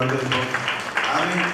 வந்திருக்கோம் ஆமென்.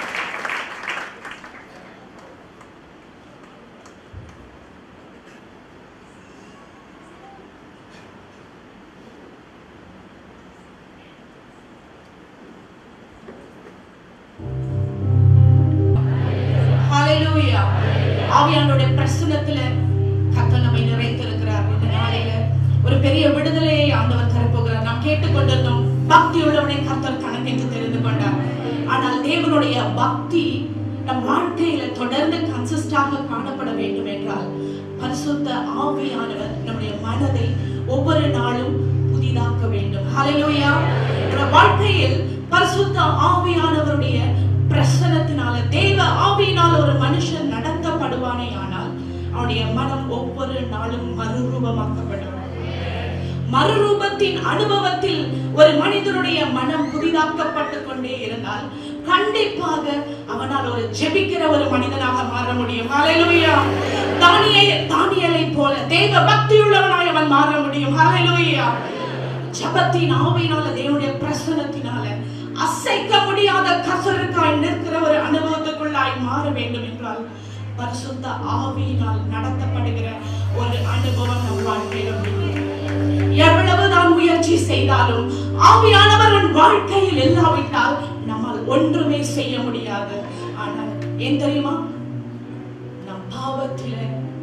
ஹalleluya ஆவியானுடைய பிரசன்னத்துல கர்த்தர் நம்மை நிறைத்திருக்கிறார் இந்த நாளில ஒரு பெரிய விடுதலையை ஆண்டவர் தரப்போகிறார் நாம் கேட்டுக்கொண்டிருந்தோம் பக்தி உள்ளவனை கர்த்தர் கணக்கென்று தெரிந்து கொண்டார் ஆனால் தேவனுடைய பக்தி நம் வாழ்க்கையில தொடர்ந்து கன்சிஸ்டாக காணப்பட வேண்டும் என்றால் பரிசுத்த ஆவியானவர் நம்முடைய மனதை ஒவ்வொரு நாளும் புதிதாக்க வேண்டும் ஹalleluya நம்ம வாழ்க்கையில் பரிசுத்த ஆவியானவருடைய பிரசனத்தினால தேவ ஆவியினால் ஒரு மனுஷன் நடத்தப்படுவானே ஆனால் அவனுடைய மனம் ஒவ்வொரு நாளும் மறுரூபமாக்கப்படும் மறுரூபத்தின் அனுபவத்தில் ஒரு மனிதனுடைய மனம் புதிதாக்கப்பட்டு கொண்டே இருந்தால் கண்டிப்பாக அவனால் ஒரு ஜெபிக்கிற ஒரு மனிதனாக மாற முடியும் ஹalleluya தானியே தானியலை போல தேவ பக்தியுள்ளவனாய் அவன் மாற முடியும் ஹalleluya ஜபத்தின் ஆவியினால தேவனுடைய பிரசனத்தினால அசைக்க முடியாத கசருக்காய் நிற்கிற ஒரு அனுபவத்துக்குள்ளாய் மாற வேண்டும் என்றால் பரிசுத்த ஆவியினால் நடத்தப்படுகிற ஒரு அனுபவம் நம் வாழ்க்கையில் வேண்டும். எவ்வளவுதான் முயற்சி செய்தாலும் ஆவியானவர் உன் வாழ்க்கையில் இல்லாவிட்டால் நம்மால் ஒன்றுமே செய்ய முடியாது ஆனால் ஏன் தெரியுமா நம் பாவத்தில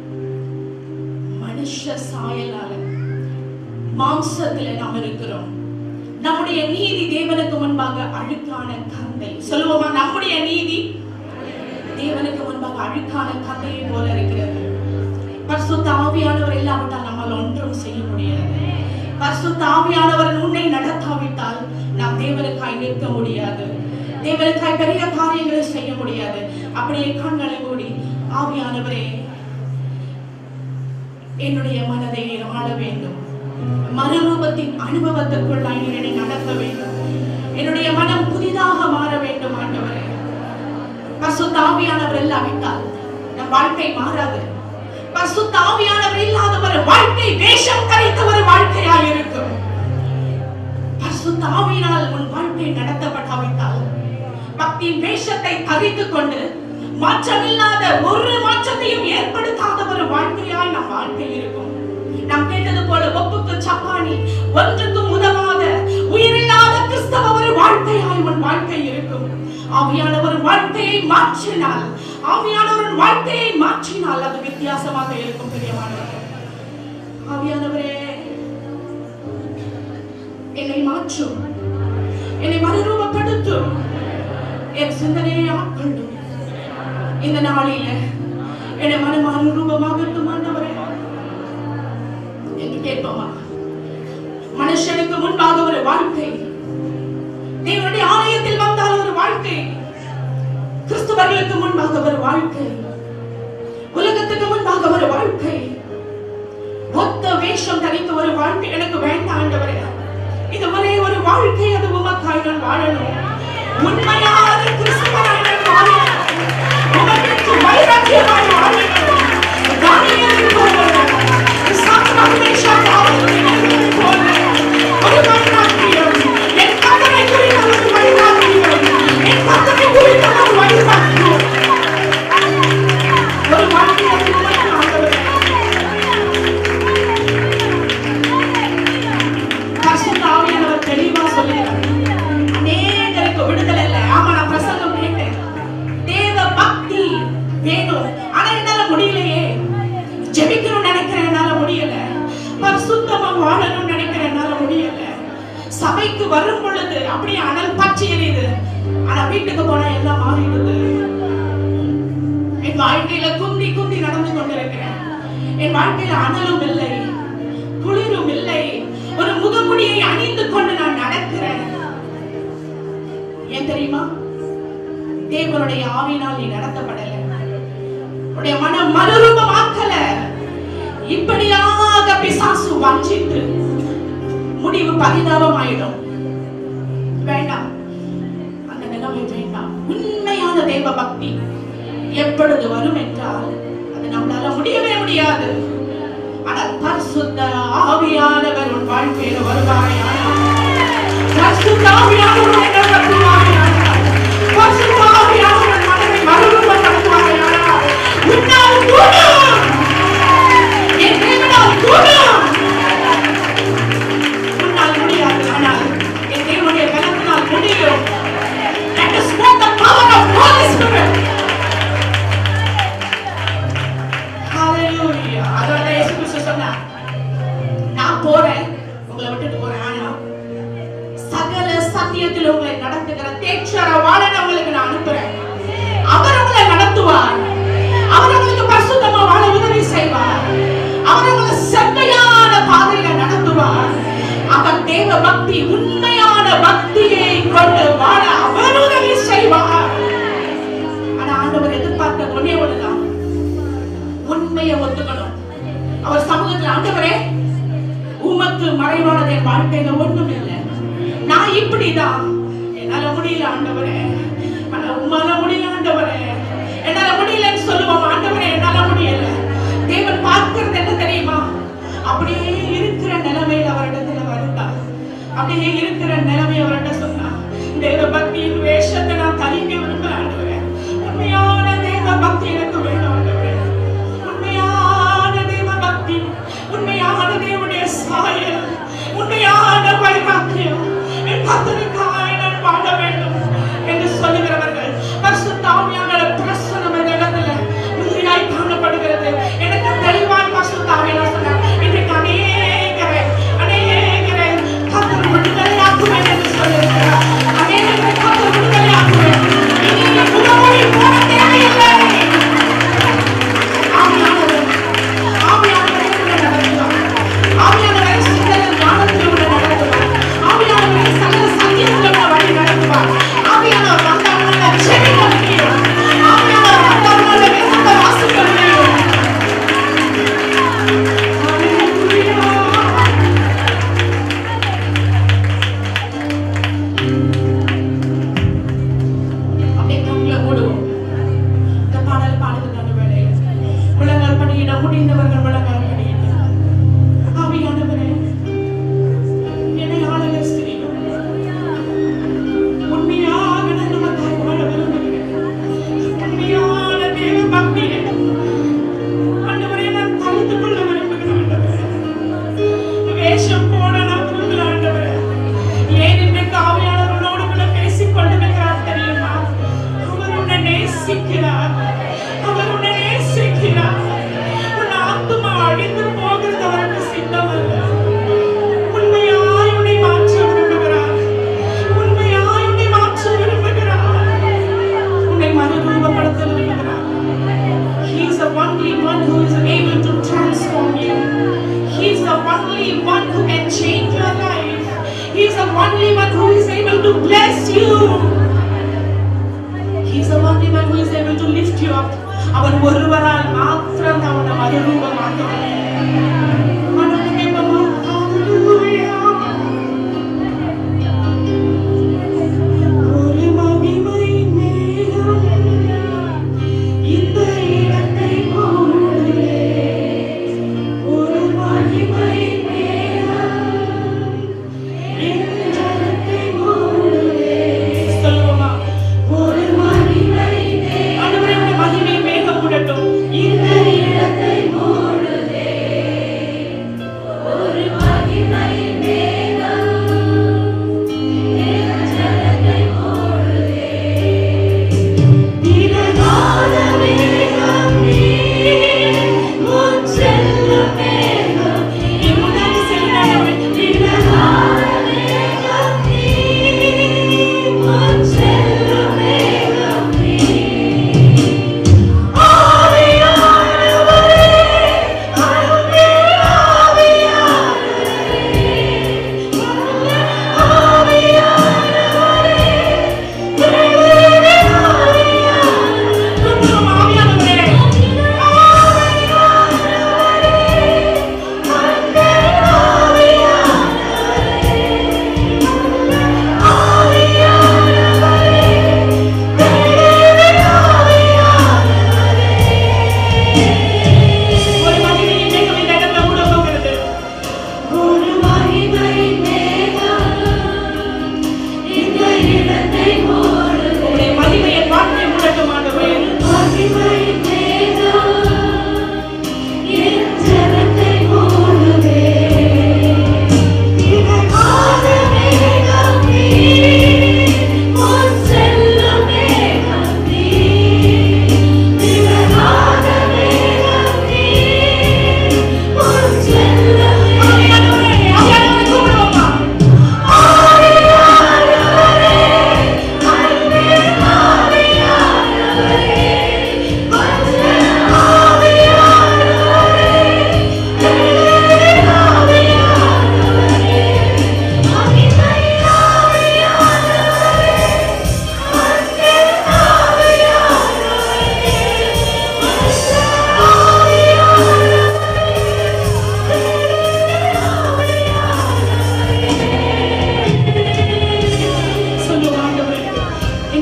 மனுஷ சாயலால மாம்சத்தில நாம் இருக்கிறோம் நம்முடைய நீதி தேவனுக்கு முன்பாக அழுக்கான கந்தை சொல்லுவோமா நம்முடைய நீதி தேவனுக்கு முன்பாக அழுக்கான கந்தையை போல இருக்கிறது பரிசுத்த ஆவியானவர் இல்லாவிட்டால் நம்மால் ஒன்றும் செய்ய முடியாது பரிசுத்த ஆவியானவர் உன்னை நடத்தாவிட்டால் நாம் தேவனுக்காய் நிற்க முடியாது தேவனுக்காய் பெரிய காரியங்களை செய்ய முடியாது அப்படியே கண்களை மூடி ஆவியானவரே என்னுடைய மனதை நீர் ஆள வேண்டும் மறுரூபத்தின் அனுபவத்திற்குள்ளாய் நீர் என்னை நடத்த வேண்டும் என்னுடைய மனம் புதிதாக மாற வேண்டும் ஆண்டவரே பரிசுத்த ஆவியானவர் இல்லாவிட்டால் நம் வாழ்க்கை மாறாது பரிசுத்த ஆவியானவர் இல்லாத ஒரு வாழ்க்கை வேஷம் கரைத்த ஒரு வாழ்க்கையாய் இருக்கும் பரிசுத்த ஆவியினால் உன் வாழ்க்கை நடத்தப்படாவிட்டால் பக்தியின் வேஷத்தை தரித்துக் கொண்டு மாற்றமில்லாத ஒரு மாற்றத்தையும் ஏற்படுத்தாத ஒரு வாழ்க்கையாய் நம் வாழ்க்கை இருக்கும் நாம் கேட்டது போல ஒப்புக்கு சப்பானி ஒன்றுக்கும் உதவாத உயிரில்லாத கிறிஸ்தவ ஒரு வாழ்க்கையாய் உன் வாழ்க்கை இருக்கும் ஆவியானவர் வாழ்க்கையை மாற்றினால் ஆவியானவர் வாழ்க்கையை மாற்றினால் அது வித்தியாசமாக இருக்கும் பிரியமானவர்கள் ஆவியானவரே என்னை மாற்றும் என்னை மறுரூபப்படுத்தும் என் சிந்தனையை ஆட்கொள்ளும் இந்த நாளில என்னை மன மறுரூபமாகட்டும் ஆண்டவரே என்று கேட்போமா மனுஷனுக்கு முன்பாக ஒரு வாழ்க்கை தேவனுடைய ஆலயத்தில் வந்தால் ஒரு வாழ்க்கை கிறிஸ்துவர்களுக்கு முன்பாக ஒரு வாழ்க்கை உலகத்துக்கு முன்பாக ஒரு வாழ்க்கை ஒத்த வேஷம் தரித்த ஒரு வாழ்க்கை எனக்கு வேண்டாம் ஆண்டவரே இது ஒரே ஒரு வாழ்க்கை அது உமக்காய் நான் வாழணும் உண்மையான கிறிஸ்துவனாய் நான் வாழணும் உமக்கு வைராக்கியமாய் வாழணும் தானியேலை போல, சாத்ராக், மேஷாக், ஆபேத்நேகோவை போல ஒரு வைராக்கியம். என் கர்த்தரை குறித்த ஒரு வைராக்கியம். என் கர்த்தரை குறித்த ஒரு வைராக்கியம். ஒரு வாழ்க்கையை உமக்கு ஆண்டவரே. பரிசுத்த ஆவியானவர் தெளிவா சொல்லுகிறார். அநேகருக்கு விடுதலை இல்லை. ஆமா, நான் பிரசங்கம் கேட்டேன். தேவ பக்தி வேணும். ஆனா என்னால முடியலையே. ஜெபிக்கணும்னு நினைக்கிறேன், என்னால முடியல. பரிசுத்தமா வாழணும்னு நினைக்கிறேன், என்னால முடியல. சபைக்கு வரும் பொழுது அப்படியே அனல் பற்றி எரியுது ஆனா வீட்டுக்கு போனா எல்லாம் மாறிடுது என் வாழ்க்கையில குந்தி குந்தி நடந்து கொண்டிருக்கிறேன் என் வாழ்க்கையில அனலும் இல்லை குளிரும் இல்லை ஒரு முகமுடியை அணிந்து கொண்டு நான் நடக்கிறேன் ஏன் தெரியுமா தேவனுடைய ஆவினால் நீ நடத்தப்படல உன்னுடைய மனம் மறுரூபமாக்கல இப்படியாக பிசாசு வஞ்சித்து முடிவு பரிதாபமாயிடும் வேண்டாம் அந்த நிலைமை வேண்டாம் உண்மையான தேவ பக்தி எப்பொழுது வரும் என்றால் அது நம்மளால முடியவே முடியாது ஆனால் பரிசுத்த ஆவியானவர் உன் வாழ்க்கையில வருவாயா பரிசுத்த ஆவியானவர் உன்னை நடத்துவாயா கட்டுகிற தேட்சர வாழனை உங்களுக்கு நான் அனுப்புறேன் அவர் உங்களை நடத்துவார் அவர் உங்களுக்கு பரிசுத்தமா வாழ உதவி செய்வார் அவர் உங்களை செம்மையான பாதையில நடத்துவார் அவர் தேவ பக்தி உண்மையான பக்தியை கொண்டு வாழ அவர் உதவி செய்வார் ஆனா ஆண்டவர் எதிர்பார்த்த ஒன்னே ஒண்ணுதான் உண்மையை ஒத்துக்கணும் அவர் சமூகத்தில் ஆண்டவரே உமக்கு மறைவானது என் வாழ்க்கையில ஒண்ணும் இல்லை நான் இப்படிதான் என்னால முடியல ஆண்டவரே ஆனா உம்மால முடியல ஆண்டவரே என்னால முடியலன்னு சொல்லுவோம் ஆண்டவரே என்னால முடியல தேவன் பார்க்கிறது என்ன தெரியுமா அப்படியே இருக்கிற நிலைமையில அவரிடத்துல வருதா அப்படியே இருக்கிற நிலைமை அவர்கிட்ட சொன்னா தேவ பக்தியின் வேஷத்தை நான் தலிக்க விரும்புறேன் ஆண்டவரே உண்மையான தேவ பக்தி எனக்கு வேணும் ஆண்டவரே உண்மையான தேவ பக்தி உண்மையான தேவனுடைய சாயல் உண்மையான வைராக்கியம் என் கத்தனுக்காய் நான் வாழ வேண்டும் என்று சொல்லுகிறவர்கள் பரிசுத்தாவியான பிரசனம் இந்த இடத்துல உறுதியாய் காணப்படுகிறது எனக்கு தெளிவாய் பரிசுத்தாவியான சொன்னார் இன்றைக்கு அநேகரை அநேகரை கத்தர் விடுதலையாக்குவேன் என்று சொல்லியிருக்கிறார் அநேகரை கத்தர் விடுதலையாக்குவேன் இனி நீ முகமொழி போட தேவையில்லை ஆவியானவர் ஆவியானவரை உங்களை நடத்துவார் ஆவியானவரை சகல ஞானத்தில் உங்களை நடத்துவார் ஆவியானவரை சகல சத்தியத்தில் உங்களை வழி நடத்துவார் ஆவியானவர் வந்தாங்கன்னா செவிக்க முடியும் ஆவியானவர் வந்தாங்கன்னா வேதத்தை வாசிக்க முடியும் Hallelujah. அப்படியே கண்களை மூடுவோம் இந்த பாடல் பாடுவதான வேளையில் முழங்கால் படியிட முடிந்தவர்கள் முழங்கால் படியிட ஆவியானவரே என்னை ஆளுக செய்யும் உண்மையாக நான் நமக்காக வாழ விரும்புகிறேன் உண்மையான தேவ பக்தியை ஆண்டவரே நான் தரித்துக் கொள்ள விரும்புகிறேன் ஆண்டவரே வேஷம் போட நான் விரும்புகிறேன் ஆண்டவரே ஏன் இன்றைக்கு ஆவியானவர்களோடு கூட பேசிக் கொண்டிருக்கிறார் தெரியுமா அவர் உன்னை நேசிக்கிறார் அவர் உன்னை நேசிக்கிறார் உன் ஆத்துமா அழிந்து போகிறது அவருக்கு சித்தமல்ல உண்மையாய் உன்னை மாற்ற விரும்புகிறார் உண்மையாய் உன்னை மாற்ற விரும்புகிறார் உன்னை மறுரூபப்படுத்த விரும்புகிறார் He is the only one who is able to transform you. He is the only one who can change your life. He is the only one who is able to bless you. He is the only one who is able to lift you up. அவர் ஒருவரால் மாத்திரம் அவனை மறுரூபமாக்க ஒரு மகிமை மேகம் இந்த இடத்தை மூடுதே. ஒரு மகிமை மேகம் இந்த இடத்தை மூடுதே. சொல்லுவோமா? ஒரு மகிமை மேகம். ஆண்டவரே, உம்முடைய மகிமை மேகம் மூடட்டும். இந்த இடத்தை மூடுதே.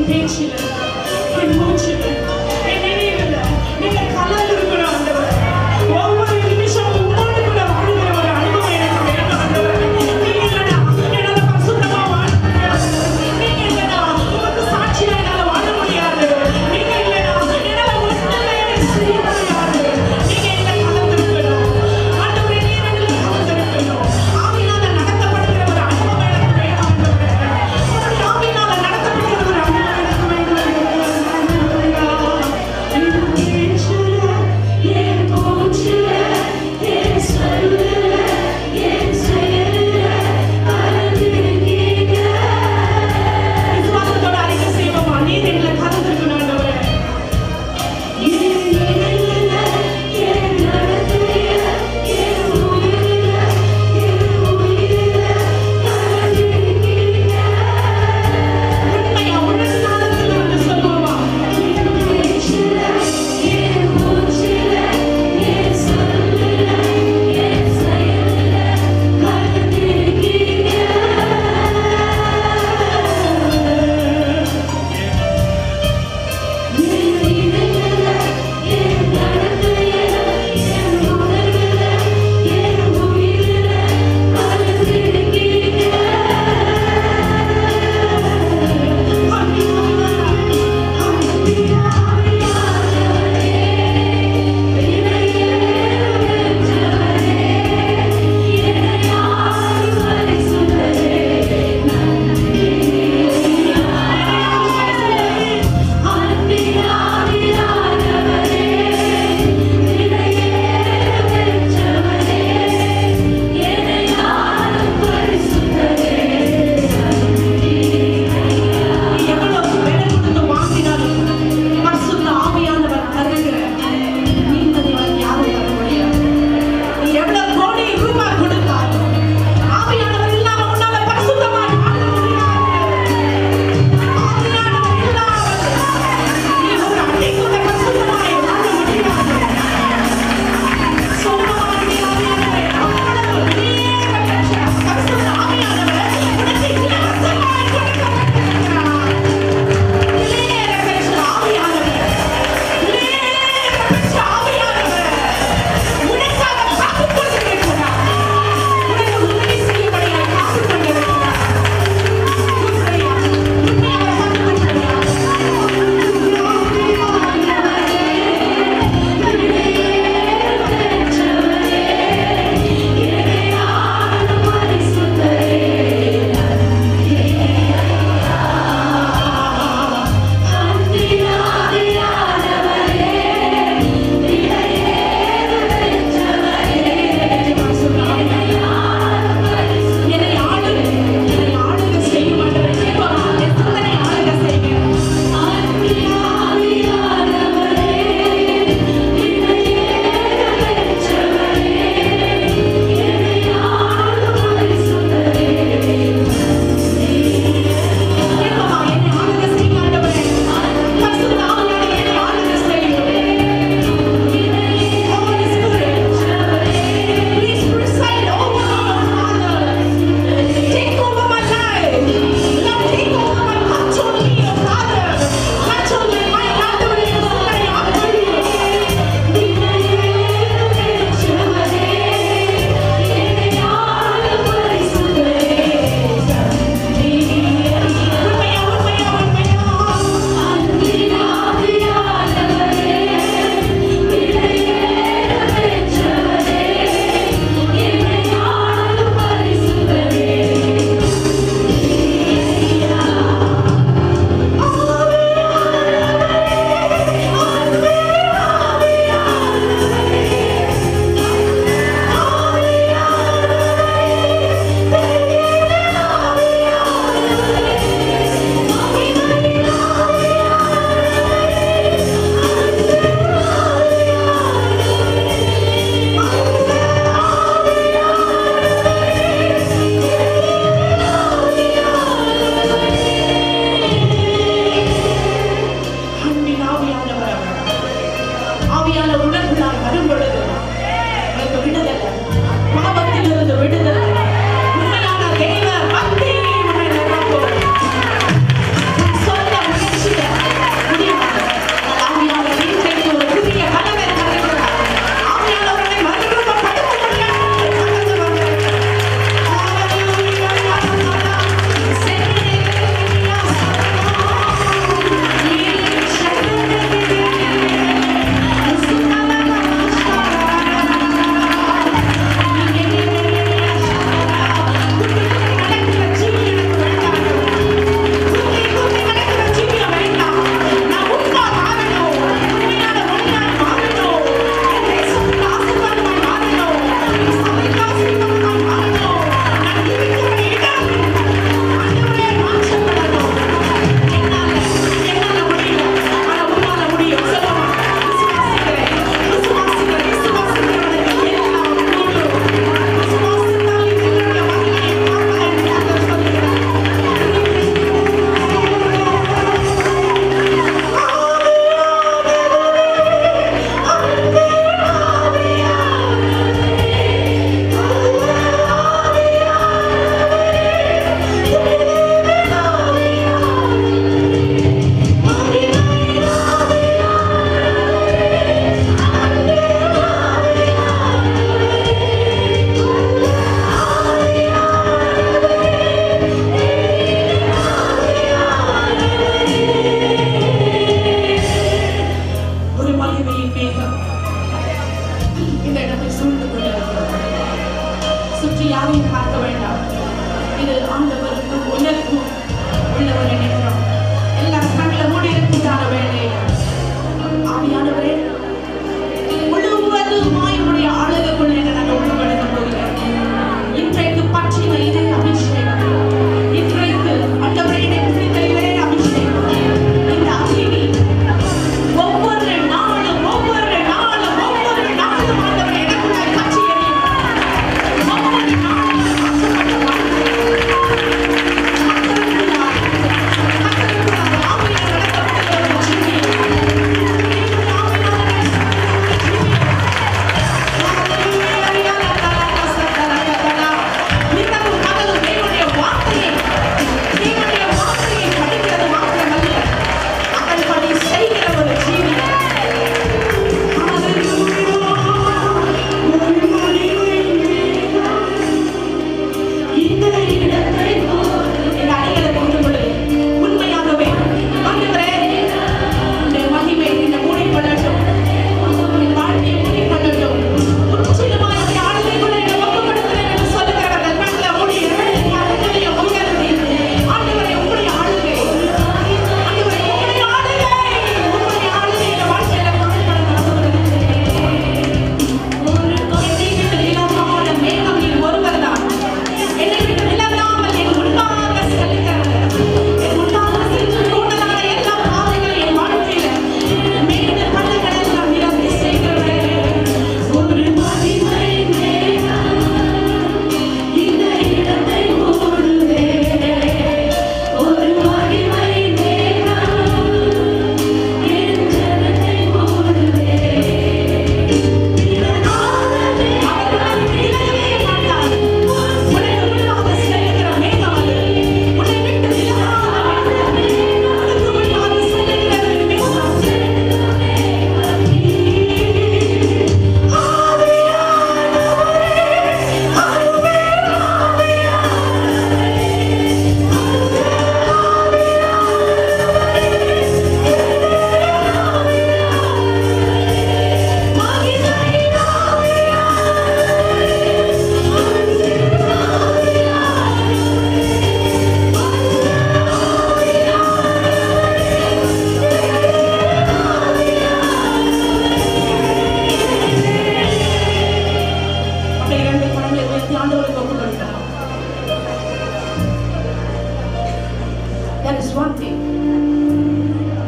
என் பேச்சில என் மூச்சில என் நினைவுல நீங்க கலந்திருக்கணும் ஆண்டவர் ஒவ்வொரு நிமிஷமும் உங்களோடு கூட வாழ்கிற ஒரு அனுபவம் எனக்கு வேணும் ஆண்டவர் நீங்க இல்லைனா என்னால பரிசுத்தமா வாழ முடியாது நீங்க இல்லைனா உமக்கு சாட்சியா என்னால வாழ முடியாது நீங்க இல்லைனா என்னால ஒண்ணுமே செய்ய முடியாது நீங்க என்ன கலந்திருக்கணும் ஆண்டவரே நீர் எங்களை கலந்திருக்கணும் ஆவியினால நடத்தப்படுகிற ஒரு அனுபவம் எனக்கு வேணும் ஆண்டவரே உங்களுடைய ஆவியினால நடத்தப்படுகிற ஒரு அனுபவம் எனக்கு வேண்டும்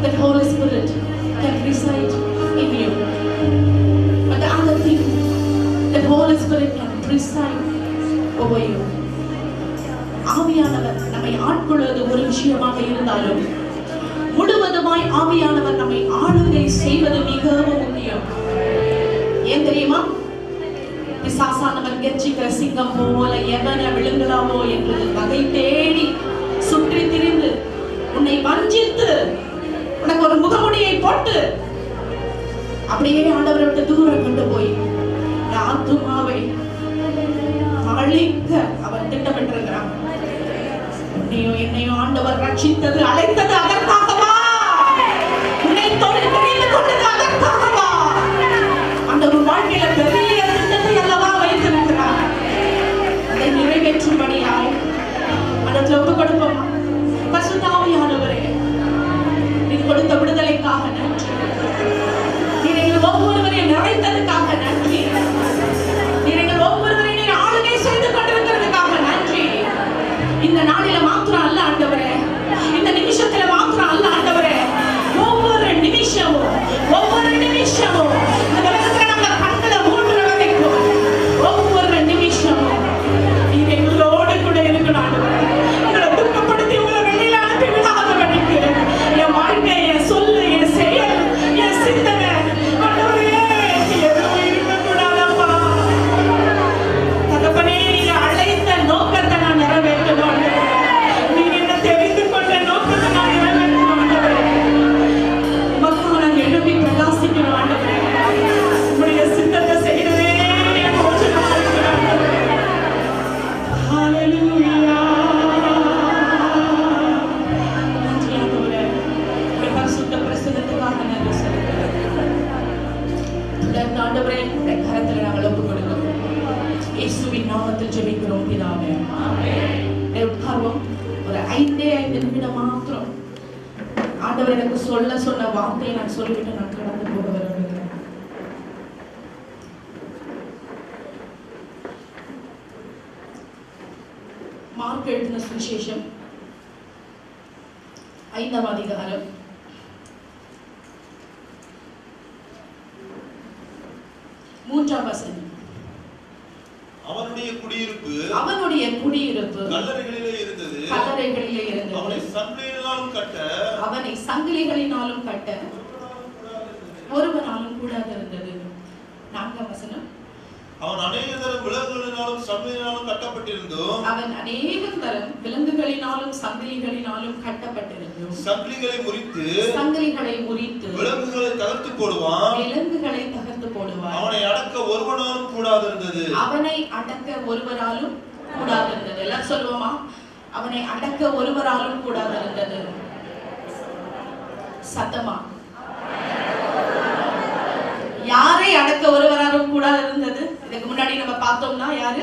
that Holy Spirit can reside in you. But the other thing, that Holy Spirit can preside over you. ஆவியானவர் நம்மை ஆட்கொள்வது ஒரு விஷயமாக இருந்தாலும் முழுவதுமாய் ஆவியானவர் நம்மை ஆளுகை செய்வது மிகவும் முக்கியம் ஏன் தெரியுமா பிசாசானவன் கெச்சிக்கிற சிங்கம் போல எவனை விழுங்கலாமோ என்று வகை தேடி சுற்றி திரிந்து உன்னை வஞ்சித்து உனக்கு ஒரு முகமுடியை போட்டு அப்படியே ஆண்டவரை விட்டு தூரம் கொண்டு போய் இந்த ஆத்துமாவை அழிக்க அவர் திட்டமிட்டிருக்கிறான் உன்னையும் என்னையும் ஆண்டவர் ரட்சித்தது அழைத்தது அதற்காகவா உன்னை தொழில் தெரிந்து கொண்டது அதற்காகவா ஆண்டவர் வாழ்க்கையில பெரிய திட்டத்தை அல்லவா வைத்திருக்கிறார் அதை நிறைவேற்றும்படியாய் அதற்கு ஒப்பு கொடுப்போமா பசுதாவியானவரே நீ கொடுத்த விடுதலைக்காக நன்றி நீர் எங்கள் ஒவ்வொருவரையும் நிறைந்ததுக்காக நன்றி நீர் எங்கள் ஒவ்வொருவரையும் நீர் ஆளுகை செய்து கொண்டிருக்கிறதுக்காக நன்றி இந்த நாளில மாத்திரம் அல்ல ஆண்டவரே இந்த நிமிஷத்துல மாத்திரம் அல்ல ஆண்டவரே ஒவ்வொரு நிமிஷமும் ஒவ்வொரு நிமிஷமும் இந்த உலகத்துல நாங்க கண்களை மூடுற வரைக்கும் ஒவ்வொரு நிமிஷமும் நீங்க எங்களோடு கூட இருக்கணும் ஆண்டவரே எங்களை துக்கப்படுத்தி உங்களை வெளியில அனுப்பி விடாதபடிக்கு என் வாழ்க்கை என் சொல்லு என் செயல் என் சிந்தனை ஆண்டவரே எதுவும் இருக்கக்கூடாதப்பா தகப்பனே நீங்க அழைத்த நோக்கத்தை நான் நிறைவேற்றணும் ஆண்டவரே. நீங்க என்ன தெரிந்து கொண்ட நோக்கத்தை நான் நிறைவேற்றணும் ஆண்டவரே. உமக்காக நான் எழுப்பி பிரகாசிக்கணும் ஆண்டவரே. உம்முடைய சித்தத்தை செய்யவே எனக்கு ஓச்சனமா இருக்கு ஆண்டவரே. ஹalleluya. நன்றி ஆண்டவரே. உம்முடைய பரிசுத்த பிரசன்னத்துக்காக நன்றி செலுத்துகிறேன். தொடர்ந்து ஆண்டவரே உம்முடைய கரத்துல நாங்கள் ஒப்புக் கொடுக்கிறோம் இயேசுவின் நாமத்தில் ஜெபிக்கிறோம் பிதாவே ஆமென். உட்கார்வோம் ஒரு ஐந்தே ஐந்து நிமிடம் மாத்திரம் ஆண்டவர் எனக்கு சொல்ல சொன்ன வார்த்தையை நான் சொல்லிவிட்டு நான் கடந்து போக விரும்புகிறேன் மார்க் எழுதின சுவிசேஷம் ஐந்தாம் அதிகாரம் மூன்றாம் வசனம் அவனுடைய குடியிருப்பு அவனுடைய குடியிருப்பு கல்லறைகளிலே இருந்தது கல்லறைகளிலே அவனை இருந்தது சங்கிலியினாலும் கட்ட அவனை சங்கிலிகளினாலும் கட்ட ஒருவனாலும் கூடாது இருந்தது நான்காம் வசனம் அவன் அநேக தரம் விலங்குகளினாலும் சங்கிலியினாலும் கட்டப்பட்டிருந்தும் அவன் அநேக தரம் விலங்குகளினாலும் சங்கிலிகளினாலும் கட்டப்பட்டிருந்தும் சங்கிலிகளை முறித்து சங்கிலிகளை முறித்து விலங்குகளை தகர்த்து போடுவான் விலங்குகளை தகர்த்து போடுவார் அவனை அடக்க ஒருவனாலும் கூடாதிருந்தது அவனை அடக்க ஒருவராலும் கூடாது இருந்தது எல்லாம் சொல்லுவோமா அவனை அடக்க ஒருவராலும் கூடாது இருந்தது சத்தமா யாரை அடக்க ஒருவராலும் கூடாது இருந்தது இதுக்கு முன்னாடி நம்ம பார்த்தோம்னா யாரு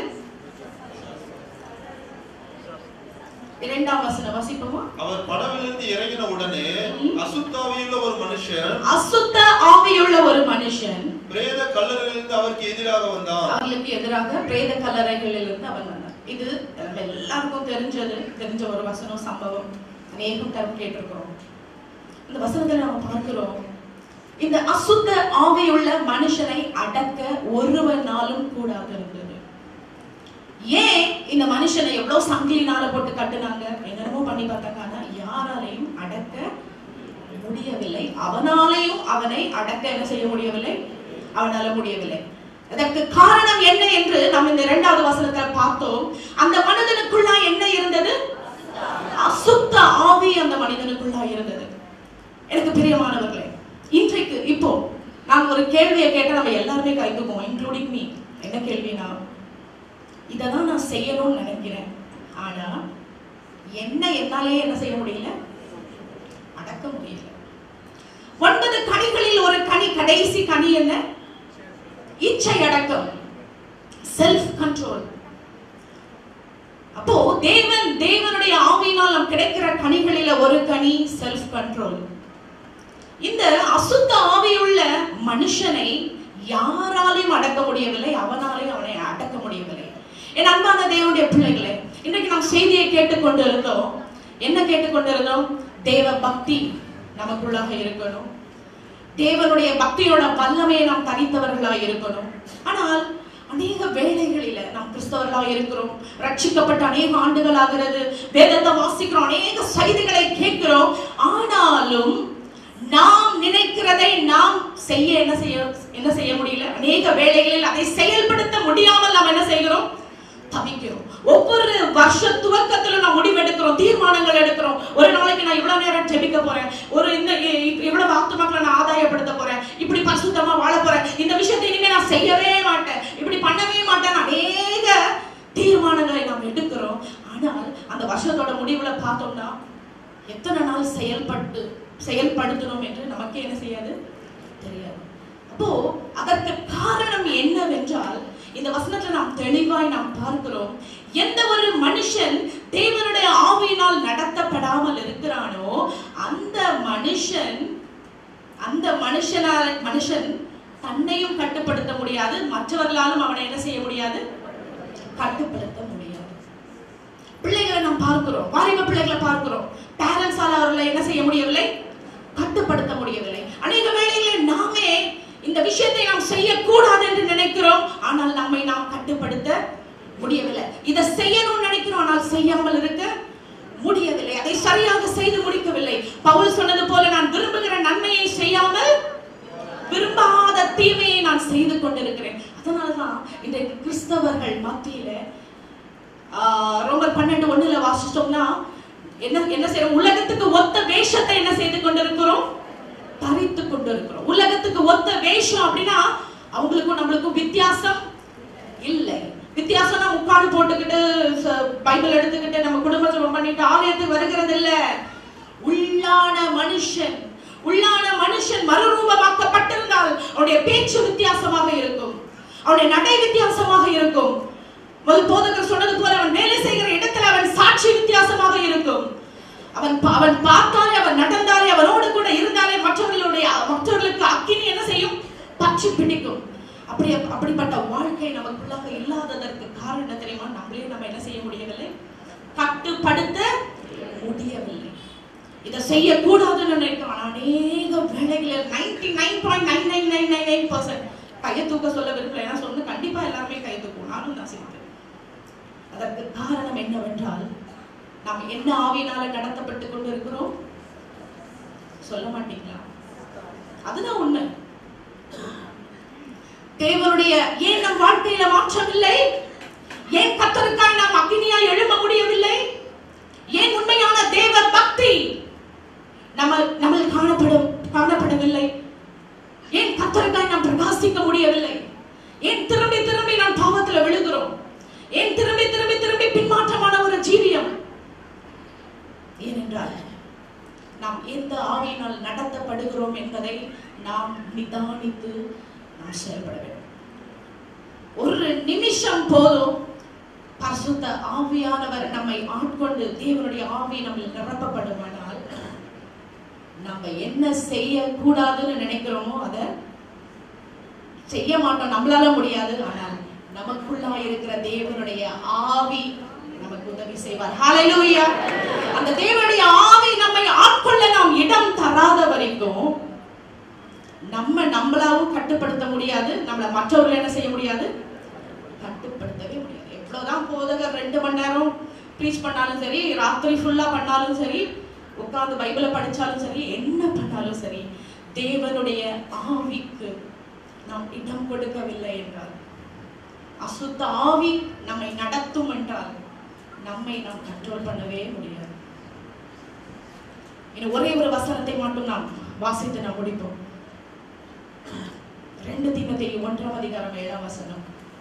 இரண்டாம் வசனம் வாசிப்போமா அவர் படவிலிருந்து இறங்கின உடனே அசுத்தாவியுள்ள ஒரு மனுஷன் அசுத்த ஆவியுள்ள ஒரு மனுஷன் பிரேத கல்லறையிலிருந்து அவருக்கு எதிராக வந்தான் அவர்களுக்கு எதிராக பிரேத கல்லறைகளில் இருந்து அவன் வந்தான் இது நம்ம எல்லாருக்கும் தெரிஞ்சது தெரிஞ்ச ஒரு வசனம் சம்பவம் அநேகம் தரம் கேட்டிருக்கிறோம் இந்த வசனத்தை நம்ம பார்க்கிறோம் இந்த அசுத்த ஆவியுள்ள மனுஷனை அடக்க ஒருவனாலும் கூடாது இருந்தது ஏன் இந்த மனுஷனை எவ்வளவு சங்கிலினால போட்டு கட்டுனாங்க என்னென்னமோ பண்ணி பார்த்தாங்க ஆனா யாராலையும் அடக்க முடியவில்லை அவனாலையும் அவனை அடக்க என்ன செய்ய முடியவில்லை அவனால முடியவில்லை அதற்கு காரணம் என்ன என்று நாம் இந்த இரண்டாவது வசனத்துல பார்த்தோம் அந்த மனிதனுக்குள்ளா என்ன இருந்தது அசுத்த ஆவி அந்த மனிதனுக்குள்ளா இருந்தது எனக்கு பிரியமானவர்களே இன்றைக்கு இப்போ நான் ஒரு கேள்வியை கேட்டா நம்ம எல்லாருமே கைதுக்குவோம் இன்க்ளூடிங் மீ என்ன கேள்வினா இததான் நான் செய்யணும்னு நினைக்கிறேன் ஆனா என்ன என்னாலே என்ன செய்ய முடியல அடக்க முடியல ஒன்பது கனிகளில் ஒரு கனி கடைசி கனி என்ன இச்சை அடக்கம் செல்ஃப் கண்ட்ரோல் அப்போ தேவன் தேவனுடைய ஆவியினால் நாம் கிடைக்கிற கனிகளில ஒரு கனி செல்ஃப் கண்ட்ரோல் இந்த அசுத்த ஆவியுள்ள மனுஷனை யாராலையும் அடக்க முடியவில்லை அவனாலையும் அவனை அடக்க முடியவில்லை என் அன்பான தேவனுடைய பிள்ளைகளே இன்றைக்கு நாம் செய்தியை கேட்டுக்கொண்டு இருந்தோம் என்ன கேட்டுக்கொண்டு இருந்தோம் தேவ பக்தி நமக்குள்ளாக இருக்கணும் தேவனுடைய பக்தியோட வல்லமையை நாம் தனித்தவர்களாய் இருக்கணும் ஆனால் அநேக வேளைகளில நாம் கிறிஸ்தவர்களாக இருக்கிறோம் ரட்சிக்கப்பட்ட அநேக ஆண்டுகள் ஆகிறது வேதத்தை வாசிக்கிறோம் அநேக செய்திகளை கேட்கிறோம் ஆனாலும் நாம் நினைக்கிறதை நாம் செய்ய என்ன செய்ய என்ன செய்ய முடியல அநேக வேளைகளில் அதை செயல்படுத்த முடியாமல் நாம் என்ன செய்கிறோம் தவிக்கிறோம் ஒவ்வொரு வருஷ துவக்கத்துல நான் முடிவெடுக்கிறோம் தீர்மானங்கள் எடுக்கிறோம் ஒரு நாளைக்கு நான் இவ்வளவு நேரம் ஜெபிக்க போறேன் ஒரு இந்த இ- இ- இவ்வளவு ஆத்துமாக்களை நான் ஆதாயப்படுத்த போறேன் இப்படி பரிசுத்தமா வாழ போறேன் இந்த விஷயத்தை இனிமே நான் செய்யவே மாட்டேன் இப்படி பண்ணவே மாட்டேன் அநேக தீர்மானங்களை நாம் எடுக்கிறோம் ஆனால் அந்த வருஷத்தோட முடிவுல பார்த்தோம்னா எத்தனை நாள் செயல்பட்டு செயல்படுத்தணும் என்று நமக்கே என்ன செய்யாது தெரியாது அப்போ அதற்கு காரணம் என்னவென்றால் இந்த வசனத்துல நாம் தெளிவாய் நாம் பார்க்கிறோம் எந்த ஒரு மனுஷன் தேவனுடைய ஆவியினால் நடத்தப்படாமல் இருக்கிறானோ அந்த மனுஷன் அந்த மனுஷனால மனுஷன் தன்னையும் கட்டுப்படுத்த முடியாது மற்றவர்களாலும் அவனை என்ன செய்ய முடியாது கட்டுப்படுத்த முடியாது பிள்ளைகளை நாம் பார்க்கிறோம் வாலிப பிள்ளைகளை பார்க்கிறோம் பேரண்ட்ஸால அவர்களை என்ன செய்ய முடியவில்லை கட்டுப்படுத்த முடியவில்லை அநேக வேளைகளில் நாமே இந்த விஷயத்தை நாம் செய்யக்கூடாது என்று நினைக்கிறோம் ஆனால் நம்மை நாம் கட்டுப்படுத்த முடியவில்லை இதை செய்யணும்னு நினைக்கிறோம் ஆனால் செய்யாமல் இருக்க முடியவில்லை அதை சரியாக செய்து முடிக்கவில்லை பவுல் சொன்னது போல நான் விரும்புகிற நன்மையை செய்யாமல் விரும்பாத தீமையை நான் செய்து கொண்டிருக்கிறேன் அதனாலதான் இன்றைக்கு கிறிஸ்தவர்கள் மத்தியில ஆஹ், ரோமர் பன்னெண்டு ஒண்ணுல வாசிச்சோம்னா என்ன என்ன செய்யறோம் உலகத்துக்கு ஒத்த வேஷத்தை என்ன செய்து கொண்டிருக்கிறோம் தரித்து கொண்டிருக்கிறோம் உலகத்துக்கு ஒத்த வேஷம் அப்படின்னா அவங்களுக்கும் நம்மளுக்கும் வித்தியாசம் இல்லை வித்தியாசம்னா முக்காடு போட்டுக்கிட்டு ச- பைபிள் எடுத்துக்கிட்டு நம்ம குடும்ப ஜெபம் பண்ணிட்டு ஆலயத்துக்கு வருகிறது இல்ல உள்ளான மனுஷன் உள்ளான மனுஷன் மறுரூபமாக்கப்பட்டிருந்தால் அவனுடைய பேச்சு வித்தியாசமாக இருக்கும் அவனுடைய நடை வித்தியாசமாக இருக்கும் முதல் போதகர் சொன்னது போல அவன் வேலை செய்கிற இடத்துல அவன் சாட்சி வித்தியாசமாக இருக்கும் அவன் பா- அவன் பார்த்தாலே அவன் நடந்தாலே அவனோடு கூட இருந்தாலே மற்றவர்களுடைய மற்றவர்களுக்கு அக்கினி என்ன செய்யும் பற்றி பிடிக்கும் அப்படி அப்படிப்பட்ட வாழ்க்கை நமக்குள்ளாக இல்லாததற்கு காரணம் என்ன தெரியுமா நம்மளே நம்ம என்ன செய்ய முடியவில்லை கட்டுப்படுத்த முடியவில்லை இதை செய்யக்கூடாதுன்னு நினைக்கிறோம் ஆனா அநேக வேலைகளில் ninety nine point nine nine nine nine nine percent கையை தூக்க சொல்ல விரும்பல ஏன்னா சொன்ன கண்டிப்பா எல்லாருமே கை தூக்கும் நானும் நான் செய்வேன் அதற்கு காரணம் என்னவென்றால் நாம் என்ன ஆவியினால நடத்தப்பட்டு கொண்டு இருக்கிறோம் சொல்ல மாட்டீங்களா அதுதான் உண்மை தேவனுடைய ஏன் நம் வாழ்க்கையில மாற்றம் இல்லை ஏன் கத்தருக்காய் நாம் அக்னியாய் எழும்ப முடியவில்லை ஏன் உண்மையான தேவ பக்தி நம்ம நம்ம காணப்படும் காணப்படவில்லை ஏன் கத்தருக்காய் நாம் பிரகாசிக்க முடியவில்லை ஏன் திரும்பி திரும்பி நாம் பாவத்துல விழுகிறோம் ஏன் திரும்பி திரும்பி திரும்பி பின்மாற்றமான ஒரு ஜீவியம் ஏனென்றால் நாம் எந்த ஆவியினால் நடத்தப்படுகிறோம் என்பதை நாம் நிதானித்து நாம் செயல்பட வேண்டும் ஒரு நிமிஷம் போதும் பரிசுத்த ஆவியானவர் நம்மை ஆட்கொண்டு தேவனுடைய ஆவி நம்ம நிரப்பப்படுமானால் நம்ம என்ன செய்யக்கூடாதுன்னு நினைக்கிறோமோ அதை செய்ய மாட்டோம் நம்மளால முடியாது ஆனால் நமக்குள்ளா இருக்கிற தேவனுடைய ஆவி நமக்கு உதவி செய்வார் ஹalleluya அந்த தேவனுடைய ஆவி நம்மை ஆட்கொள்ள நாம் இடம் தராத வரைக்கும் நம்ம நம்மளாவும் கட்டுப்படுத்த முடியாது நம்மள மற்றவர்கள் என்ன செய்ய முடியாது கட்டுப்படுத்தவே முடியாது எவ்வளவுதான் போதகர் ரெண்டு மணி நேரம் ப்ரீச் பண்ணாலும் சரி ராத்திரி ஃபுல்லா பண்ணாலும் சரி உட்கார்ந்து பைபிளை படிச்சாலும் சரி என்ன பண்ணாலும் சரி தேவனுடைய ஆவிக்கு நாம் இடம் கொடுக்கவில்லை என்றால் அசுத்த ஆவி நம்மை நடத்தும் என்றால் நம்மை நாம் கண்ட்ரோல் பண்ணவே முடியாது இன்னும் ஒரே ஒரு வசனத்தை மட்டும் நாம் வாசித்து நாம் முடிப்போம் ரெண்டு தீமத்தை ஒன்றாம் அதிகாரம் ஏழாம் வசனம்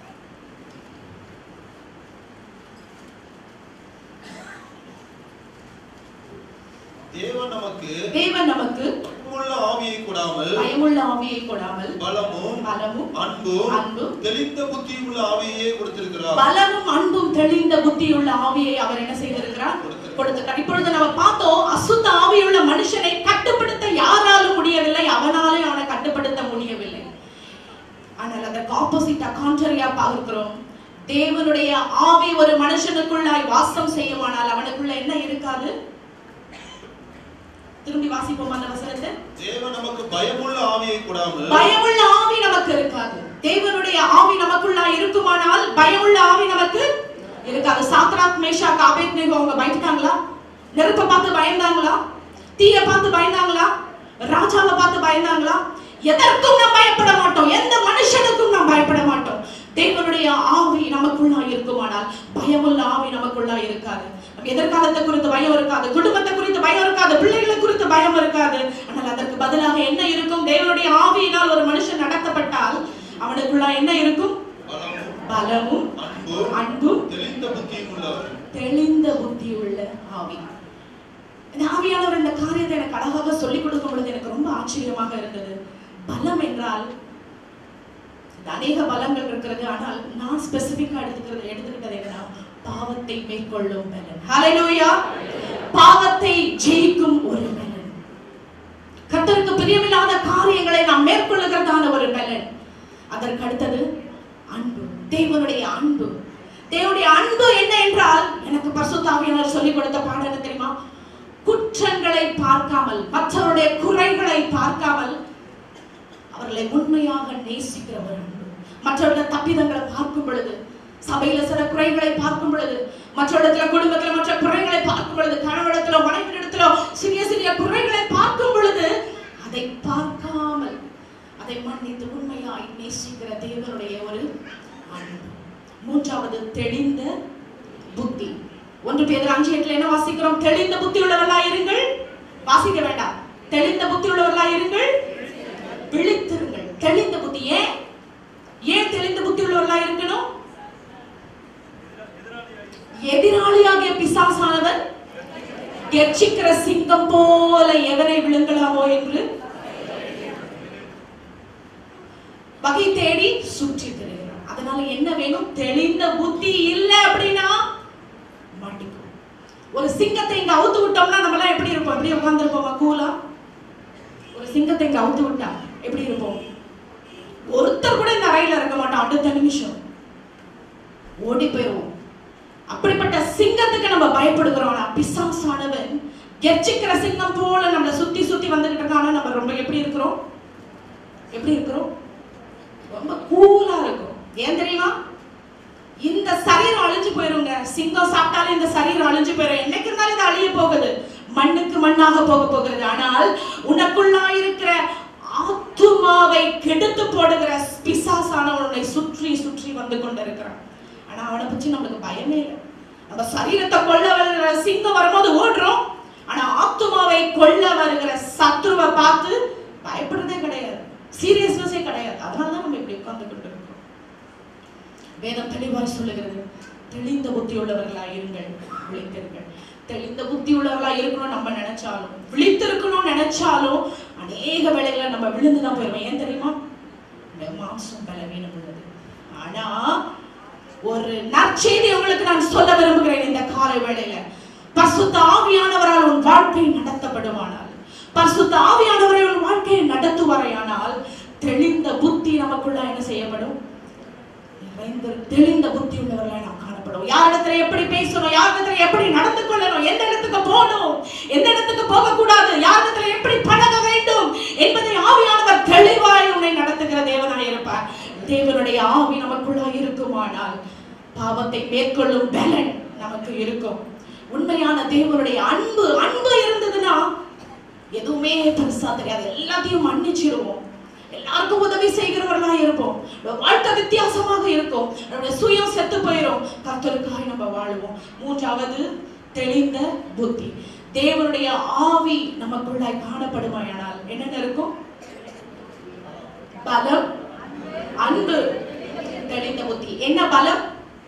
தேவன் நமக்கு தேவன் நமக்கு உள்ள ஆவியை கொடாமல் பயமுள்ள ஆவியை கொடாமல் பலமும் பலமும் அன்பும் அன்பும் தெளிந்த புத்தியுள்ள ஆவியை கொடுத்திருக்கிறார் பலமும் அன்பும் தெளிந்த புத்தியுள்ள ஆவியை அவர் என்ன செய்திருக்கிறார் கொடுத்திருக்கிறார் இப்பொழுது நம்ம பார்த்தோம் அசுத்த ஆவியுள்ள மனுஷனை கட்டுப்படுத்த யாராலும் முடியவில்லை அவனாலே அவனை கட்டுப்படுத்த முடியவில்லை ஆனால் அதற்கு ஆப்போசிட்டா கான்ட்ரியா பார்க்கிறோம் தேவனுடைய ஆவி ஒரு மனுஷனுக்குள்ளாய் வாசம் செய்யுமானால் அவனுக்குள்ள என்ன இருக்காது திரும்பி வாசிப்போம் அந்த வசனத்தை தேவன் நமக்கு பயமுள்ள ஆவியை கூடாமல் பயமுள்ள ஆவி நமக்கு இருக்காது தேவனுடைய ஆவி நமக்குள்ளா இருக்குமானால் பயமுள்ள ஆவி நமக்கு இருக்காது சாத்ராக் மேஷாக் ஆபேத்நேகோ அவங்க பயந்துட்டாங்களா நெருப்பை பார்த்து பயந்தாங்களா தீய பார்த்து பயந்தாங்களா ராஜாவை பார்த்து பயந்தாங்களா எதற்கும் நாம் பயப்பட மாட்டோம் எந்த மனுஷனுக்கும் நாம் பயப்பட மாட்டோம் தேவனுடைய ஆவி நமக்குள்ளா இருக்குமானால் பயமுள்ள ஆவி நமக்குள்ளா இருக்காது நம்ம எதிர்காலத்தை குறித்து பயம் இருக்காது குடும்பத்தை குறித்து பயம் இருக்காது பிள்ளைகளை குறித்து பயம் இருக்காது ஆனால் அதற்கு பதிலாக என்ன இருக்கும் தேவனுடைய ஆவியினால் ஒரு மனுஷன் நடத்தப்பட்டால் அவனுக்குள்ளா என்ன இருக்கும் பலமும் பலமும் அன்பும் அன்பும் தெளிந்த புத்தியும் உள்ளவர் தெளிந்த புத்தியுள்ள ஆவி இந்த ஆவியானவர் இந்த காரியத்தை எனக்கு அழகாக சொல்லிக் கொடுக்கும் பொழுது எனக்கு ரொம்ப ஆச்சரியமாக இருந்தது பலம் என்றால் இது அநேக பலங்கள் இருக்கிறது ஆனால் நான் ஸ்பெசிபிக்கா எடுத்துக்கிறது எடுத்துக்கிட்டது என்னன்னா பாவத்தை மேற்கொள்ளும் பலன் ஹalleluya பாவத்தை ஜெயிக்கும் ஒரு பலன் கர்த்தருக்கு பிரியமில்லாத காரியங்களை நாம் மேற்கொள்ளுகிறதான ஒரு பலன் அதற்கு அடுத்தது அன்பு தேவனுடைய அன்பு தேவனுடைய அன்பு என்ன என்றால் எனக்கு பரிசுத்தாவியானவர் சொல்லிக் கொடுத்த பாடம் என்ன தெரியுமா குற்றங்களை பார்க்காமல் மற்றவருடைய குறைகளை பார்க்காமல் அவர்களை உண்மையாக நேசிக்கிற ஒரு அன்பு மற்றவர்கள் தப்பிதங்களை பார்க்கும் பொழுது சபையில சில குறைகளை பார்க்கும் பொழுது மற்றவரிடத்துல குடும்பத்துல மற்ற குறைகளை பார்க்கும் பொழுது கணவனிடத்திலோ மனைவியிடத்திலோ சிறிய சிறிய குறைகளை பார்க்கும் பொழுது அதை பார்க்காமல் அதை மன்னித்து உண்மையாய் நேசிக்கிற தேவனுடைய ஒரு அன்பு மூன்றாவது தெளிந்த புத்தி ஒன்று பேதர் அஞ்சு எட்டுல என்ன வாசிக்கிறோம் தெளிந்த புத்தி உள்ளவர்களா இருங்கள் வாசிக்க வேண்டாம் தெளிந்த புத்தி உள்ளவர்களா இருங்கள் விழித்திருங்கள் தெளிந்த புத்தி ஏன் ஏன் தெளிந்த புத்தி உள்ளவர்களா இருக்கணும் எதிராளியாகிய பிசாசானவன் கெர்ச்சிக்கிற சிங்கம் போல எவனை விழுங்கலாமோ என்று வகை தேடி சுற்றி திரிகிறான் அதனால என்ன வேணும் தெளிந்த புத்தி இல்லை அப்படின்னா மாட்டிக்கும் ஒரு சிங்கத்தை இங்க அவுத்து விட்டோம்னா நம்ம எல்லாம் எப்படி இருப்போம் எப்படி உட்கார்ந்துருப்போமா கூலா ஒரு சிங்கத்தை இங்க அவுத்து விட்டா எப்படி இருப்போம் ஒருத்தர் கூட இந்த அறையில இருக்க மாட்டோம் அடுத்த நிமிஷம் ஓடி போயிடுவோம் அப்படிப்பட்ட சிங்கத்துக்கு நம்ம பயப்படுகிறோம் ஆனா பிசாசானவன் கெர்ச்சிக்கிற சிங்கம் போல நம்மளை சுத்தி சுத்தி வந்துகிட்டு இருக்கான் ஆனா நம்ம ரொம்ப எப்படி இருக்கிறோம் எப்படி இருக்கிறோம் ரொம்ப கூலா இருக்கும் ஏன் தெரியுமா இந்த சரீரம் அழிஞ்சு போயிருங்க சிங்கம் சாப்பிட்டாலும் இந்த சரீரம் அழிஞ்சு போயிடும் என்னைக்கு இருந்தாலும் இது அழிய போகுது மண்ணுக்கு மண்ணாக போக போகிறது ஆனால் உனக்குள்ளா இருக்கிற ஆத்துமாவை கெடுத்து போடுகிற பிசாசானவன் உன்னை சுற்றி சுற்றி வந்து கொண்டிருக்கிறான் ஆனா அவனை பற்றி நம்மளுக்கு பயமே இல்லை நம்ம சரீரத்தை கொல்ல வருகிற சிங்கம் வரும்போது ஓடுறோம் ஆனா ஆத்துமாவை கொல்ல வருகிற சத்ருவை பார்த்து பயப்படுறதே கிடையாது சீரியஸ்னஸே கிடையாது அதனாலதான் நம்ம இப்படி உட்கார்ந்து கொண்டு இருக்கோம் வேதம் தெளிவாய் சொல்லுகிறது தெளிந்த புத்தி உள்ளவர்களா இருங்கள் விழித்திருங்கள் தெளிந்த புத்தி உள்ளவர்களா இருக்கணும் நம்ம நினைச்சாலும் விழித்திருக்கணும் நினைச்சாலும் அநேக வேளைகளை நம்ம விழுந்துதான் போயிருவோம் ஏன் தெரியுமா இந்த மாம்சம் பலவீனம் உள்ளது ஆனா ஒரு நற்செய்தி உங்களுக்கு நான் சொல்ல விரும்புகிறேன் இந்த காலை வேளையில பரிசுத்த ஆவியானவரால் உன் வாழ்க்கை நடத்தப்படுமானால் பரிசுத்த ஆவியானவரை உன் வாழ்க்கையை நடத்துவாரையானால் தெளிந்த புத்தி நமக்குள்ள என்ன செய்யப்படும் நிறைந்த தெளிந்த புத்தி உள்ளவர்களாய் நாம் காணப்படும் யாரிடத்துல எப்படி பேசணும் யாரிடத்துல எப்படி நடந்து கொள்ளணும் எந்த இடத்துக்கு போகணும் எந்த இடத்துக்கு போக கூடாது யாரிடத்துல எப்படி பழக வேண்டும் என்பதை ஆவியானவர் தெளிவாய் உன்னை நடத்துகிற தேவனாய் இருப்பார் தேவனுடைய ஆவி நமக்குள்ளா இருக்குமானால் பாவத்தை மேற்கொள்ளும் பலன் நமக்கு இருக்கும் உண்மையான தேவனுடைய அன்பு அன்பு இருந்ததுன்னா எதுவுமே பெருசா தெரியாது எல்லாத்தையும் மன்னிச்சிருவோம் எல்லாருக்கும் உதவி செய்கிறவர்களா இருப்போம் நம்ம வாழ்க்கை வித்தியாசமாக இருக்கும் நம்முடைய சுயம் செத்து போயிடும் கர்த்தருக்காய் நம்ம வாழுவோம் மூன்றாவது தெளிந்த புத்தி தேவனுடைய ஆவி நமக்குள்ளாய் காணப்படுமாயானால் என்னென்ன இருக்கும் பலம் அன்பு தெளிந்த புத்தி என்ன பலம்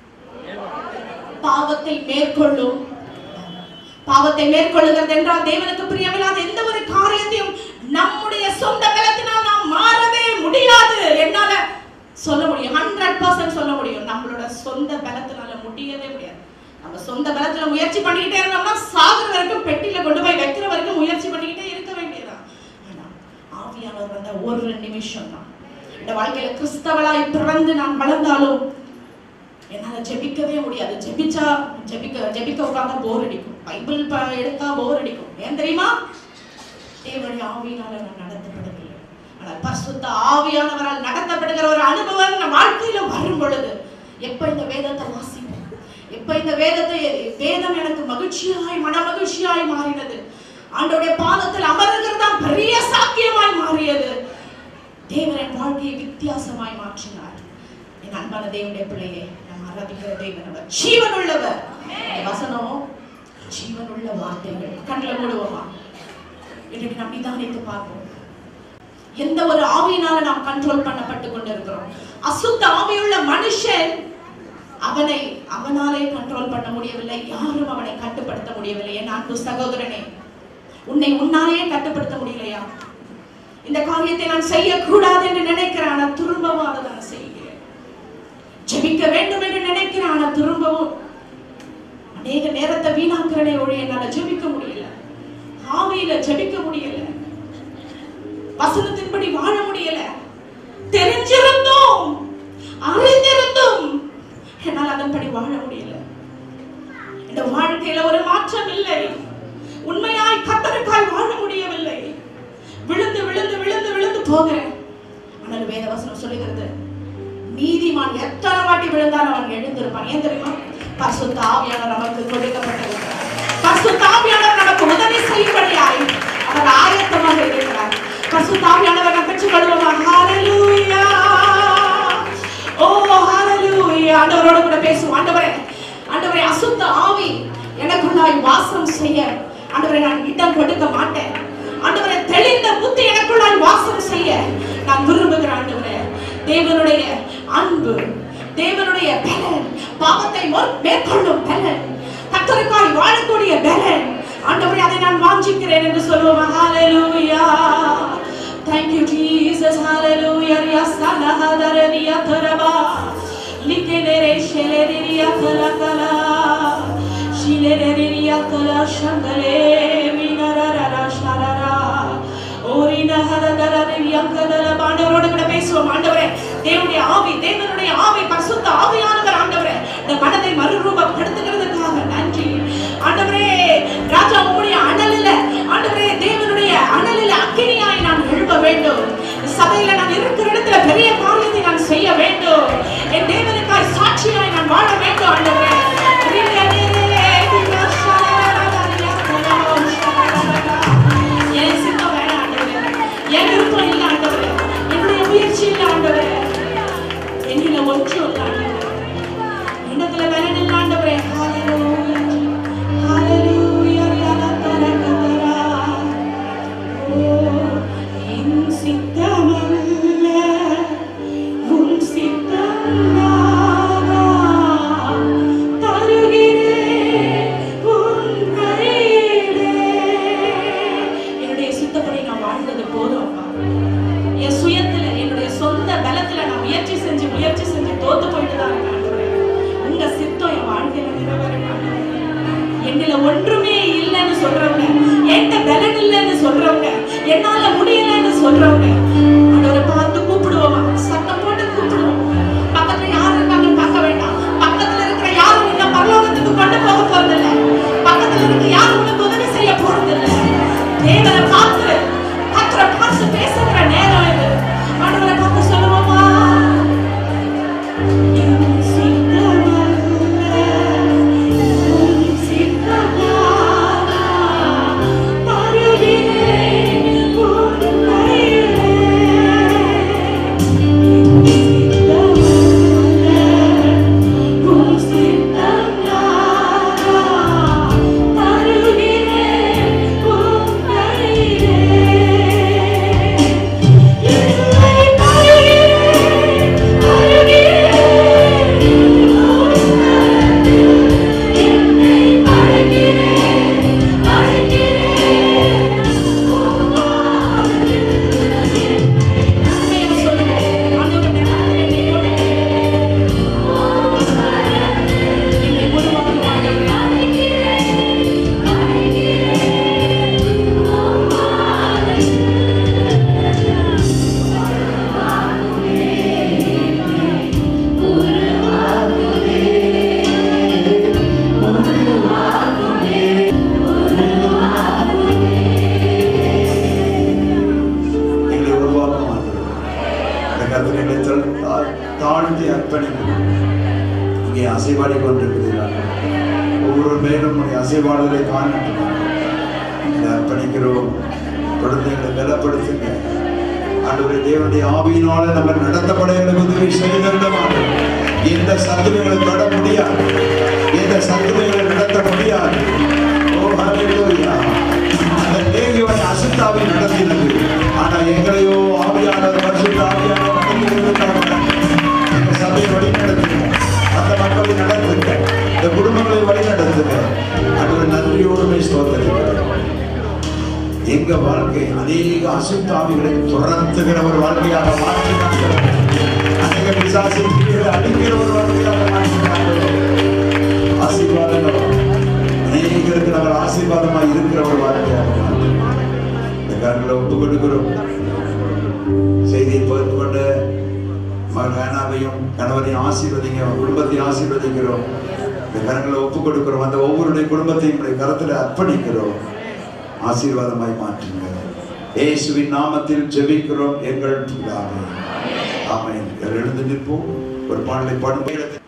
பாவத்தை மேற்கொள்ளும் பாவத்தை மேற்கொள்ளுகிறது என்றால் தேவனுக்கு பிரியமில்லாத எந்த ஒரு காரியத்தையும் நம்முடைய சொந்த பலத்தினால் நாம் மாறவே முடியாது என்னால சொல்ல முடியும் ஹண்ட்ரட் பர்சன்ட் சொல்ல முடியும் நம்மளோட சொந்த பலத்தினால முடியவே முடியாது நம்ம சொந்த பலத்துல முயற்சி பண்ணிக்கிட்டே இருந்தோம்னா சாகுற வரைக்கும் பெட்டியில கொண்டு போய் வைக்கிற வரைக்கும் முயற்சி பண்ணிக்கிட்டே இருக்க வேண்டியதுதான் ஆனா ஆவியானவர் வந்த ஒரு நிமிஷம் தான் இந்த வாழ்க்கையில கிறிஸ்தவளாய் பிறந்து நான் வளர்ந்தாலும் என்னால ஜெபிக்கவே முடியாது ஜெபிச்சா ஜெபிக்க ஜெபிக்க உட்கார்ந்தா போர் அடிக்கும் பைபிள் ப- எடுத்தா போர் அடிக்கும் ஏன் தெரியுமா தேவனுடைய ஆவியினால நான் நடத்தப்படவில்லை ஆனால் பரிசுத்த ஆவியானவரால் நடத்தப்படுகிற ஒரு அனுபவம் நம் வாழ்க்கையில வரும் பொழுது எப்ப இந்த வேதத்தை வாசிப்பேன் எப்ப இந்த வேதத்தை வேதம் எனக்கு மகிழ்ச்சியாய் மன மகிழ்ச்சியாய் மாறினது ஆண்டோடைய பாதத்தில் அமர்கிறது தான் பெரிய சாக்கியமாய் மாறியது தேவன் என் வாழ்க்கையை வித்தியாசமாய் மாற்றினார் என் அன்பான தேவனுடைய பிள்ளையே நாம் ஆராதிக்கிற தேவன் அவர் ஜீவன் உள்ளவர் இந்த வசனம் ஜீவன் உள்ள வார்த்தைகள் கண்ணில் மூடுவோமா இன்றைக்கு நாம் நிதானித்து பார்ப்போம் எந்த ஒரு ஆவியினால நாம் கண்ட்ரோல் பண்ணப்பட்டு கொண்டிருக்கிறோம் அசுத்த ஆவியுள்ள மனுஷன் அவனை அவனாலே கண்ட்ரோல் பண்ண முடியவில்லை யாரும் அவனை கட்டுப்படுத்த முடியவில்லை என் அன்பு சகோதரனே உன்னை உன்னாலேயே கட்டுப்படுத்த முடியலையா இந்த காரியத்தை நான் செய்யக்கூடாது என்று நினைக்கிறேன் ஆனால் திரும்பவும் அதை நான் செய்கிறேன் ஜெபிக்க வேண்டும் என்று நினைக்கிறேன் ஆனால் திரும்பவும் அநேக நேரத்தை வீணாக்குறனே ஒழிய என்னால ஜெபிக்க முடியல ஆவியில ஜெபிக்க முடியல வசனத்தின்படி வாழ முடியல தெரிஞ்சிருந்தும் அறிந்திருந்தும் என்னால் அதன்படி வாழ முடியல இந்த வாழ்க்கையில ஒரு மாற்றம் இல்லை உண்மையாய் கத்தருக்காய் வாழ முடியவில்லை விழுந்து விழுந்து விழுந்து விழுந்து போகிறேன் ஆனால் வேதவசனம் சொல்லுகிறது நீதிமான் எத்தனை வாட்டி விழுந்தாலும் அவன் எழுந்திருப்பான் ஏன் தெரியுமா பரிசுத்த ஆவியானவர் நமக்கு கொடுக்கப்பட்டிருக்கிறார் பரிசுத்த ஆவியானவர் நமக்கு உதவி செய்யும்படியாய் அவர் ஆயத்தமாக இருக்கிறார் பரிசுத்த ஆவியானவர் நாம் பெற்றுக் கொள்வோமா ஹalleluya ஓ ஹalleluya ஆண்டவரோட கூட பேசுவோம் ஆண்டவரே ஆண்டவரே அசுத்த ஆவி எனக்குள்ளாய் வாசம் செய்ய ஆண்டவரே நான் இடம் கொடுக்க மாட்டேன் ஆண்டவரே தெளிந்த புத்தி எனக்குள்ளாய் வாசம் செய்ய நான் விரும்புகிறேன் ஆண்டவரே தேவனுடைய அன்பு தேவனுடைய பலன் பாவத்தை மொ- மேற்கொள்ளும் பலன் கத்தருக்காய் வாழக்கூடிய பலன் ஆண்டவரே அதை நான் வாஞ்சிக்கிறேன் என்று சொல்லுவோம் ஹalleluya thank you jesus hallelujah yasala hadaraniya taraba likenere sheleriya kala kala shileriya kala shandale minarara sharara ஓரின ஹரதரரியா கதல ஆண்டவரோடு கூட பேசுவோம் ஆண்டவரே தேவனுடைய ஆவி தேவனுடைய ஆவி பரிசுத்த ஆவியானவர் ஆண்டவரே இந்த மனதை மறுரூபப்படுத்துகிறதுக்காக நன்றி ஆண்டவரே ராஜா உம்முடைய அனலில ஆண்டவரே தேவனுடைய அனலில அக்கினியாய் நான் எழுப்ப வேண்டும் சபையில நான் இருக்கிற இடத்துல பெரிய காரியத்தை நான் செய்ய வேண்டும் என் தேவனுக்காய் சாட்சியாய் நான் வாழ வேண்டும் ஆண்டவரே என் சித்தம் வேணாம் ஆண்டவரே. என் விருப்பம் இல்லை ஆண்டவரே. என்னுடைய முயற்சி இல்லை ஆண்டவரே. என்னில ஒன்றும் இல்லை ஆண்டவரே. என்னத்துல பலன் இல்லை ஆண்டவரே. Hallelujah. Hallelujah. யலதரகதரா. ஓ, என் சித்தமல்ல, உன் சித்தம் நானா. தருகிறேன் உன் கையிலே. என்னுடைய சித்தப்படி நான் வாழ்ந்தது போதும் அப்பா என் சுயத்துல என்னுடைய சொந்த பலத்துல நான் முயற்சி செஞ்சு முயற்சி செஞ்சு தோத்து போயிட்டு தான் இருக்கேன் ஆண்டவரே. உங்க சித்தம் என் வாழ்க்கையில நிறைவேறணும் ஆண்டவரே. என்னில ஒன்றுமே இல்லைன்னு சொல்றவங்க என்கிட்ட பலன் இல்லைன்னு சொல்றவங்க என்னால முடியலன்னு சொல்றவங்க ஆண்டவரை பார்த்து கூப்பிடுவோமா சத்தம் போட்டு கூப்பிடுவோம் பக்கத்துல யார் இருக்காங்கன்னு பார்க்க வேண்டாம் பக்கத்துல இருக்கிற யாரும் உன்னை பரலோகத்துக்கு கொண்டு போக போறதில்ல பக்கத்துல இருக்க யாரும் உனக்கு உதவி செய்ய போறதில்ல தேவனை பார்த்து கத்தரை பார்த்து பேசுகிற நேரம் இது ஆண்டவரை பார்த்து சொல்லுவோமா என் சித்தமல்ல, உன் சித்தமானா, தருகிறேன் உன் கையிலே. என் சித்தமல்ல, உன் சித்தமானா, தாழ்த்தி அர்ப்பணிக்கிறோம் இங்கே அசைவாடி கொண்டிருக்கிறீர்கள் ஒவ்வொரு மேலும் உடைய அசைவாடுதலை காணட்டும் இதை அர்ப்பணிக்கிறோம் தொடர்ந்து எங்களை பலப்படுத்துங்க ஆண்டவரே தேவனுடைய ஆவியினால நம்ம நடத்தப்பட எங்களுக்கு உதவி செய்திருந்தமாக எந்த சத்துருகளை தொட முடியாது எந்த சத்துருகளை நடத்த முடியாது ஓ ஹalleluya அந்த லேகியோனை அசுத்தாவை நடத்தினது ஆனா எங்களையோ ஆவியானவர் பரிசுத்த ஆவியானவர் நடத்தினது எங்க சபையை வழி நடத்துங்க அந்த மக்களை நடத்துங்க இந்த குடும்பங்களை வழி நடத்துங்க அது நன்றியோடுமே ஸ்தோத்தரிக்கிறோம் எங்க வாழ்க்கை அநேக அசுத்தாவிகளை துரத்துகிற ஒரு வாழ்க்கையாக மாற்றினார்கள் அநேக பிசாசின் கிரியைகளை அழிக்கிற ஒரு வாழ்க்கையாக மாற்றினார்கள் ஆசீர்வாதங்கள் அநேகருக்கு நாங்கள் ஆசீர்வாதமாக இருக்கிற ஒரு வாழ்க்கையாக மாற்றினார்கள். இந்த காரணங்களை ஒப்பு கொடுக்கிறோம் செய்தியை பகிர்ந்து கொண்ட மகன் ஹேனாவையும் கணவரையும் ஆசீர்வதிங்க அவன் குடும்பத்தையும் ஆசீர்வதிக்கிறோம் இந்த கரங்களை ஒப்பு கொடுக்கிறோம் அந்த ஒவ்வொருடைய குடும்பத்தையும் உடைய கரத்தில் அர்ப்பணிக்கிறோம் ஆசீர்வாதமாய் மாற்றுங்க இயேசுவின் நாமத்தில் ஜெபிக்கிறோம் எங்கள் பிதாவே ஆமென் எழுந்து நிற்போம் ஒரு பாடலை பாடும்